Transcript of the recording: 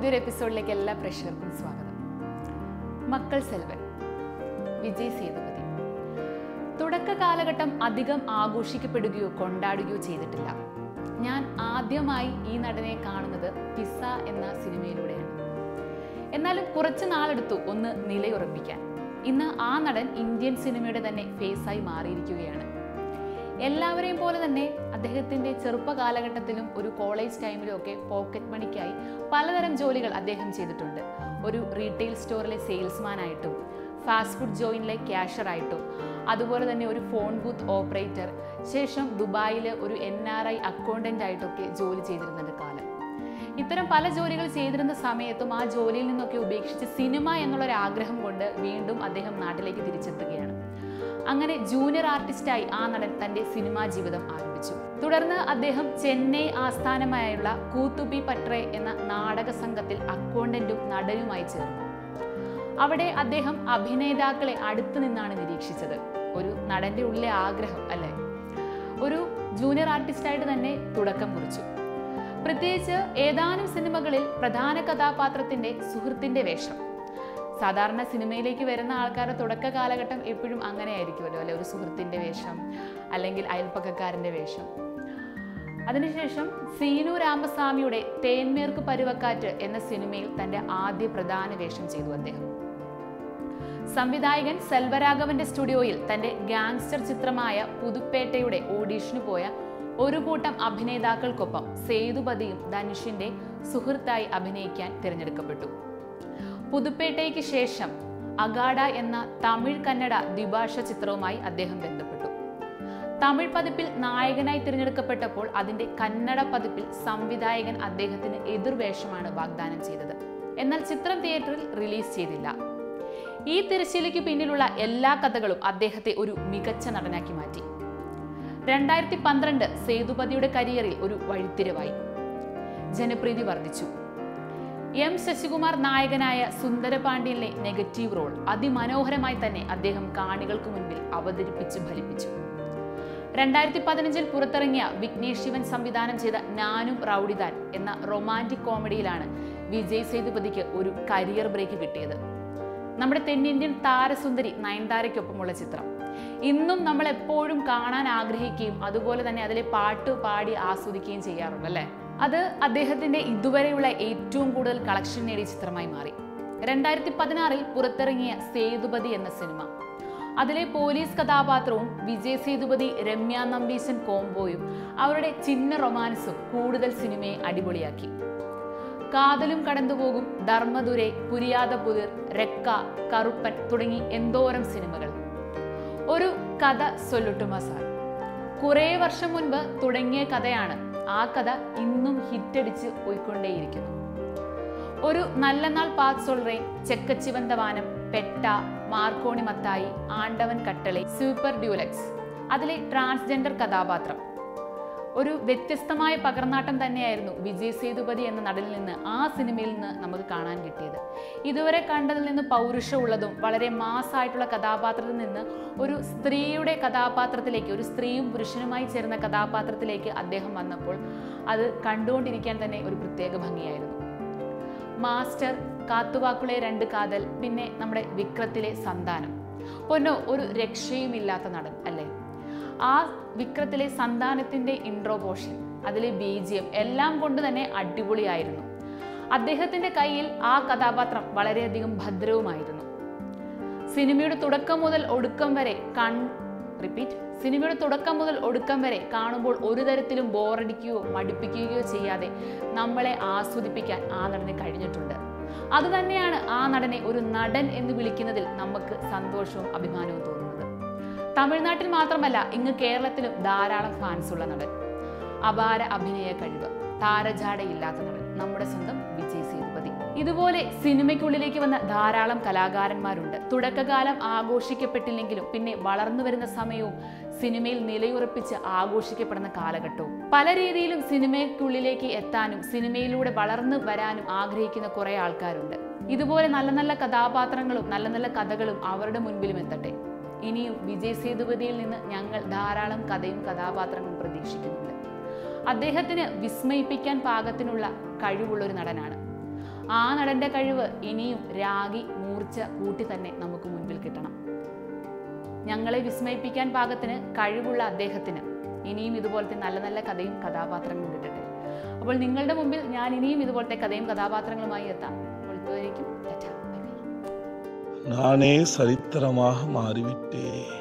പുതിയൊരു എപ്പിസോഡിലേക്ക് എല്ലാ പ്രേക്ഷകർക്കും സ്വാഗതം മക്കൾ സെൽവൻ വിജയ് സേതുപതി തുടക്ക കാലഘട്ടം അധികം ആഘോഷിക്കപ്പെടുകയോ കൊണ്ടാടുകയോ ചെയ്തിട്ടില്ല ഞാൻ ആദ്യമായി ഈ നടനെ കാണുന്നത് പിസ്സ എന്ന സിനിമയിലൂടെയാണ് എന്നാലും കുറച്ച് നാളെടുത്തു ഒന്ന് നിലയുറപ്പിക്കാൻ ഇന്ന് ആ നടൻ ഇന്ത്യൻ സിനിമയുടെ തന്നെ ഫേസായി മാറിയിരിക്കുകയാണ് എല്ലാവരെയും പോലെ തന്നെ അദ്ദേഹത്തിന്റെ ചെറുപ്പ കാലഘട്ടത്തിലും ഒരു കോളേജ് ടൈമിലും ഒക്കെ പോക്കറ്റ് മണിക്കായി പലതരം ജോലികൾ അദ്ദേഹം ചെയ്തിട്ടുണ്ട് ഒരു റീറ്റെയിൽ സ്റ്റോറിലെ സെയിൽസ്മാൻ ആയിട്ടും ഫാസ്റ്റ് ഫുഡ് ജോയിനിലെ ക്യാഷറായിട്ടും അതുപോലെ തന്നെ ഒരു ഫോൺ ബൂത്ത് ഓപ്പറേറ്റർ ശേഷം ദുബായിൽ ഒരു എൻ ആർ ഐ അക്കൗണ്ടൻ്റ് ആയിട്ടൊക്കെ ജോലി ചെയ്തിരുന്നുണ്ട് കാലം ഇത്തരം പല ജോലികൾ ചെയ്തിരുന്ന സമയത്തും ആ ജോലിയിൽ നിന്നൊക്കെ ഉപേക്ഷിച്ച് സിനിമ എന്നുള്ളൊരു ആഗ്രഹം കൊണ്ട് വീണ്ടും അദ്ദേഹം നാട്ടിലേക്ക് തിരിച്ചെത്തുകയാണ് അങ്ങനെ ജൂനിയർ ആർട്ടിസ്റ്റായി ആ നടൻ തന്റെ സിനിമാ ജീവിതം ആരംഭിച്ചു തുടർന്ന് അദ്ദേഹം ചെന്നൈ ആസ്ഥാനമായുള്ള കൂത്തുബി പട്രെ എന്ന നാടക സംഘത്തിൽ അക്കൗണ്ടന്റും നടനുമായി ചേർന്നു അവിടെ അദ്ദേഹം അഭിനേതാക്കളെ അടുത്തു നിന്നാണ് നിരീക്ഷിച്ചത് ഒരു നടന്റെ ഉള്ളിലെ ആഗ്രഹം അല്ലേ ഒരു ജൂനിയർ ആർട്ടിസ്റ്റായിട്ട് തന്നെ തുടക്കം കുറിച്ചു പ്രത്യേകിച്ച് ഏതാനും സിനിമകളിൽ പ്രധാന കഥാപാത്രത്തിന്റെ സുഹൃത്തിന്റെ വേഷം സാധാരണ സിനിമയിലേക്ക് വരുന്ന ആൾക്കാരുടെ തുടക്ക കാലഘട്ടം എപ്പോഴും അങ്ങനെ ആയിരിക്കുമല്ലോ അല്ലെ ഒരു സുഹൃത്തിന്റെ വേഷം അല്ലെങ്കിൽ അയൽപ്പക്കക്കാരന്റെ വേഷം അതിനുശേഷം സീനു രാമസ്വാമിയുടെ തേന്മേർക്ക് പരുവക്കാറ്റ് എന്ന സിനിമയിൽ തന്റെ ആദ്യ പ്രധാന വേഷം ചെയ്തു അദ്ദേഹം സംവിധായകൻ സെൽവരാഘവന്റെ സ്റ്റുഡിയോയിൽ തന്റെ ഗാങ്സ്റ്റർ ചിത്രമായ പുതുപ്പേട്ടയുടെ ഓഡീഷന് പോയ ഒരു കൂട്ടം അഭിനേതാക്കൾക്കൊപ്പം സേതുപതിയും ധനുഷിന്റെ സുഹൃത്തായി അഭിനയിക്കാൻ തിരഞ്ഞെടുക്കപ്പെട്ടു പുതുപ്പേട്ടയ്ക്ക് ശേഷം അഗാഡ എന്ന തമിഴ് കന്നഡ ദ്വിഭാഷ ചിത്രവുമായി അദ്ദേഹം ബന്ധപ്പെട്ടു തമിഴ് പതിപ്പിൽ നായകനായി തിരഞ്ഞെടുക്കപ്പെട്ടപ്പോൾ അതിന്റെ കന്നഡ പതിപ്പിൽ സംവിധായകൻ അദ്ദേഹത്തിന് എതിർവേഷമാണ് വാഗ്ദാനം ചെയ്തത് എന്നാൽ ചിത്രം തിയേറ്ററിൽ റിലീസ് ചെയ്തില്ല ഈ തിരശ്ശീലയ്ക്ക് പിന്നിലുള്ള എല്ലാ കഥകളും അദ്ദേഹത്തെ ഒരു മികച്ച നടനാക്കി മാറ്റി രണ്ടായിരത്തി പന്ത്രണ്ട് സേതുപതിയുടെ കരിയറിൽ ഒരു വഴിത്തിരിവായി ജനപ്രീതി വർദ്ധിച്ചു എം ശശികുമാർ നായകനായ സുന്ദരപാണ്ഡ്യനിലെ നെഗറ്റീവ് റോൾ അതിമനോഹരമായി തന്നെ അദ്ദേഹം കാണികൾക്ക് മുൻപിൽ അവതരിപ്പിച്ച് ഫലിപ്പിച്ചു രണ്ടായിരത്തി പതിനഞ്ചിൽ പുറത്തിറങ്ങിയ വിഘ്നേഷ് ശിവൻ സംവിധാനം ചെയ്ത നാനും റൗഡിദാൻ എന്ന റൊമാൻറ്റിക് കോമഡിയിലാണ് വിജയ് സേതുപതിക്ക് ഒരു കരിയർ ബ്രേക്ക് കിട്ടിയത് നമ്മുടെ തെന്നിന്ത്യൻ താരസുന്ദരി നയൻതാരയ്ക്കൊപ്പമുള്ള ചിത്രം ഇന്നും നമ്മൾ എപ്പോഴും കാണാൻ ആഗ്രഹിക്കുകയും അതുപോലെ തന്നെ അതിലെ പാട്ട് പാടി ആസ്വദിക്കുകയും ചെയ്യാറുണ്ട് അല്ലേ അത് അദ്ദേഹത്തിന്റെ ഇതുവരെയുള്ള ഏറ്റവും കൂടുതൽ കളക്ഷൻ നേടിയ ചിത്രമായി മാറി രണ്ടായിരത്തി പതിനാറിൽ പുറത്തിറങ്ങിയ സേതുപതി എന്ന സിനിമ അതിലെ പോലീസ് കഥാപാത്രവും വിജയ് സേതുപതി രമ്യ നമ്പീശൻ കോംബോയും അവരുടെ ചിന്ന റൊമാൻസും കൂടുതൽ സിനിമയെ അടിപൊളിയാക്കി കാതലും കടന്നുപോകും ധർമ്മദുരെ പുരിയാത പുതിർ രക്ക കറുപ്പൻ തുടങ്ങി എന്തോരം സിനിമകൾ ഒരു കഥ സൊല്ലുട്ടുമ സാർ കുറേ വർഷം മുൻപ് തുടങ്ങിയ കഥയാണ് ആ കഥ ഇന്നും ഹിറ്റടിച്ച് പോയിക്കൊണ്ടേയിരിക്കുന്നു ഒരു നല്ല നാൾ പാത്ത് സൊൾറേ ചെക്കച്ചിവന്തവാനം പെട്ട മാർക്കോണി മത്തായി ആണ്ടവൻ കട്ടളി സൂപ്പർ ഡ്യൂലക്സ് അതിലെ ട്രാൻസ്ജെൻഡർ കഥാപാത്രം ഒരു വ്യത്യസ്തമായ പകർന്നാട്ടം തന്നെയായിരുന്നു വിജയ് സേതുപതി എന്ന നടനിൽ നിന്ന് ആ സിനിമയിൽ നിന്ന് നമുക്ക് കാണാൻ കിട്ടിയത് ഇതുവരെ കണ്ടതിൽ നിന്ന് പൗരുഷമുള്ളതും വളരെ മാസ്സായിട്ടുള്ള കഥാപാത്രത്തിൽ നിന്ന് ഒരു സ്ത്രീയുടെ കഥാപാത്രത്തിലേക്ക് ഒരു സ്ത്രീയും പുരുഷനുമായി ചേർന്ന കഥാപാത്രത്തിലേക്ക് അദ്ദേഹം വന്നപ്പോൾ അത് കണ്ടുകൊണ്ടിരിക്കാൻ തന്നെ ഒരു പ്രത്യേക ഭംഗിയായിരുന്നു മാസ്റ്റർ കാത്തുവാക്കുളെ രണ്ട് കാതൽ പിന്നെ നമ്മുടെ വിക്രത്തിലെ സന്താനം പൊന്നോ ഒരു രക്ഷയുമില്ലാത്ത നടൻ അല്ലേ ആ വിക്രത്തിലെ സന്താനത്തിന്റെ ഇൻട്രോ പോർഷൻ അതിലെ ബീജിയം എല്ലാം കൊണ്ട് തന്നെ അടിപൊളിയായിരുന്നു അദ്ദേഹത്തിന്റെ കയ്യിൽ ആ കഥാപാത്രം വളരെയധികം ഭദ്രവുമായിരുന്നു സിനിമയുടെ തുടക്കം മുതൽ ഒടുക്കം വരെ കൺ റിപ്പീറ്റ് സിനിമയുടെ തുടക്കം മുതൽ ഒടുക്കം വരെ കാണുമ്പോൾ ഒരു തരത്തിലും ബോറടിക്കുകയോ മടുപ്പിക്കുകയോ ചെയ്യാതെ നമ്മളെ ആസ്വദിപ്പിക്കാൻ ആ നടന് കഴിഞ്ഞിട്ടുണ്ട് അതുതന്നെയാണ് ആ നടനെ ഒരു നടൻ എന്ന് വിളിക്കുന്നതിൽ നമുക്ക് സന്തോഷവും അഭിമാനവും തോന്നുന്നത് തമിഴ്നാട്ടിൽ മാത്രമല്ല ഇങ്ങ് കേരളത്തിലും ധാരാളം ഫാൻസ് ഉള്ള നടൻ അപാര അഭിനയ കഴിവ് താരജാടയില്ലാത്ത നടൻ നമ്മുടെ സ്വന്തം വിജയ് സേതുപതി ഇതുപോലെ സിനിമയ്ക്കുള്ളിലേക്ക് വന്ന ധാരാളം കലാകാരന്മാരുണ്ട് തുടക്കകാലം ആഘോഷിക്കപ്പെട്ടില്ലെങ്കിലും പിന്നെ വളർന്നു വരുന്ന സമയവും സിനിമയിൽ നിലയുറപ്പിച്ച് ആഘോഷിക്കപ്പെടുന്ന കാലഘട്ടവും പല രീതിയിലും സിനിമയ്ക്കുള്ളിലേക്ക് എത്താനും സിനിമയിലൂടെ വളർന്നു വരാനും ആഗ്രഹിക്കുന്ന കുറെ ആൾക്കാരുണ്ട് ഇതുപോലെ നല്ല നല്ല കഥാപാത്രങ്ങളും നല്ല നല്ല കഥകളും അവരുടെ മുൻപിലും എത്തട്ടെ ഇനിയും വിജയ് സേതുപതിയിൽ നിന്ന് ഞങ്ങൾ ധാരാളം കഥയും കഥാപാത്രങ്ങളും പ്രതീക്ഷിക്കുന്നുണ്ട് അദ്ദേഹത്തിന് വിസ്മയിപ്പിക്കാൻ പാകത്തിനുള്ള കഴിവുള്ള ഒരു നടനാണ് ആ നടന്റെ കഴിവ് ഇനിയും രാഗി മൂർച്ച കൂട്ടി തന്നെ നമുക്ക് മുൻപിൽ കിട്ടണം ഞങ്ങളെ വിസ്മയിപ്പിക്കാൻ പാകത്തിന് കഴിവുള്ള അദ്ദേഹത്തിന് ഇനിയും ഇതുപോലത്തെ നല്ല നല്ല കഥയും കഥാപാത്രങ്ങളും കിട്ടട്ടെ അപ്പോൾ നിങ്ങളുടെ മുമ്പിൽ ഞാൻ ഇനിയും ഇതുപോലത്തെ കഥയും കഥാപാത്രങ്ങളുമായി എത്താം അപ്പോൾ ഇതുവരേക്കും ടാറ്റാ, ബൈ ബൈ. நானே சரித்திரமாக மாறிவிட்டேன்